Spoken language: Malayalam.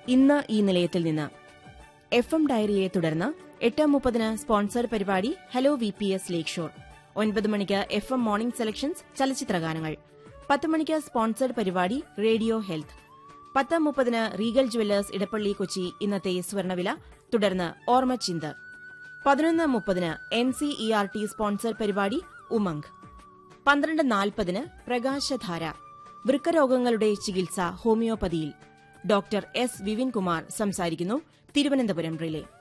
ഇന്ന് ഈ നിലയത്തിൽ നിന്ന് എഫ് എം ഡയറിയെ തുടർന്ന് എട്ട് മുപ്പതിന് സ്പോൺസർ പരിപാടി hello V P S lakeshore ഒൻപത് മണിക്ക് എഫ് എം മോർണിംഗ് സെലക്ഷൻസ് ചലച്ചിത്രഗാനങ്ങൾ പത്ത് മണിക്ക് സ്പോൺസർഡ് പരിപാടി റേഡിയോ ഹെൽത്ത് പത്ത് മുപ്പതിന് റീഗൽ ജുവല്ലേഴ്സ് ഇടപ്പള്ളി കൊച്ചി ഇന്നത്തെ സ്വർണ്ണവില തുടർന്ന് ഓർമ്മച്ചിന്ത് പതിനൊന്ന് മുപ്പതിന് N C E R T sponsor പരിപാടി ഉമംഗ് പന്ത്രണ്ട് നാൽപ്പതിന് പ്രകാശധാര വൃക്കരോഗങ്ങളുടെ ചികിത്സ ഹോമിയോപ്പതിയിൽ ഡോക്ടർ എസ് വിപിൻകുമാർ സംസാരിക്കുന്നു തിരുവനന്തപുരം റിലേ